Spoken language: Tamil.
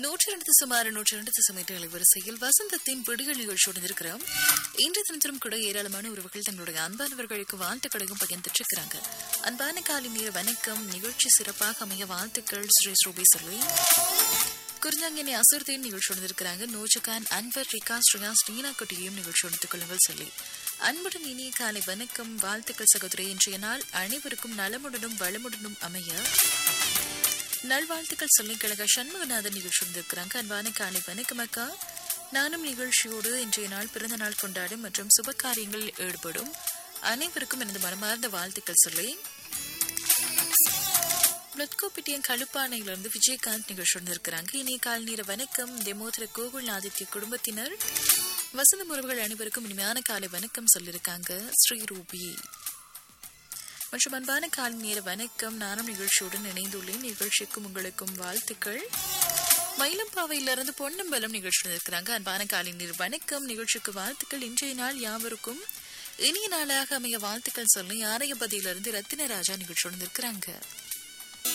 நூற்றி ரெண்டு சுமார் நூற்றி ரெண்டு திசைமீட்டர்களை வரிசையில் வசந்தத்தின் விடுகள் நிகழ்ச்சியோடு இருக்கிறோம் இன்று தினத்திலும் கூட ஏராளமான உறவுகள் தங்களுடைய அன்பானவர்களுக்கு வாழ்த்துக்களையும் பகிர்ந்துட்டு அன்பான காலை நேர வணக்கம் நிகழ்ச்சி சிறப்பாக அமைய வாழ்த்துக்கள் ஸ்ரீ ஸ்ரூபி சொல்லி குறிஞ்சாங்கினி அசுர்தீன் நிகழ்ச்சியோடு இருக்கிறாங்க நோஜகான் அன்வர் ரிகா ஸ்ரீயா ஸ்ரீனா குட்டியையும் நிகழ்ச்சியோடு கொள்ளுங்கள் சொல்லி அன்புடன் இனிய காலை வணக்கம் வாழ்த்துக்கள் சகோதரி இன்றைய நாள் அனைவருக்கும் நலமுடனும் வளமுடனும் அமைய நல்வாழ்த்துக்கள் சொல்லி கழக சண்முகநாதன் நிகழ்ச்சி வந்திருக்கிறாங்க அன்பான காலை வணக்கம் அக்கா நானும் நிகழ்ச்சியோடு இன்றைய நாள் பிறந்த நாள் கொண்டாடும் மற்றும் சுப காரியங்களில் ஈடுபடும் அனைவருக்கும் எனது மனமார்ந்த வாழ்த்துக்கள் சொல்லி பிளட்கோப்பிட்டியம் கழுப்பானையிலிருந்து விஜயகாந்த் நிகழ்ச்சி வந்திருக்கிறாங்க இனிய கால் நேர வணக்கம் தெமோதர கோகுல் ஆதித்ய குடும்பத்தினர் வசந்த உறவுகள் அனைவருக்கும் இனிமையான காலை வணக்கம் சொல்லியிருக்காங்க ஸ்ரீரூபி மற்றும் அன்பான காலை நேர வணக்கம் நானும் நிகழ்ச்சியுடன் இணைந்துள்ளேன் நிகழ்ச்சிக்கும் உங்களுக்கும் வாழ்த்துக்கள் மயிலம்பாவையிலிருந்து பொன்னம்பலம் நிகழ்ச்சி இருக்கிறாங்க அன்பான காலை நேர வணக்கம் நிகழ்ச்சிக்கு வாழ்த்துக்கள் இன்றைய நாள் யாவருக்கும் இனிய நாளாக அமைய வாழ்த்துக்கள் சொல்லி ஆரையபதியிலிருந்து ரத்தினராஜா நிகழ்ச்சி இருக்கிறாங்க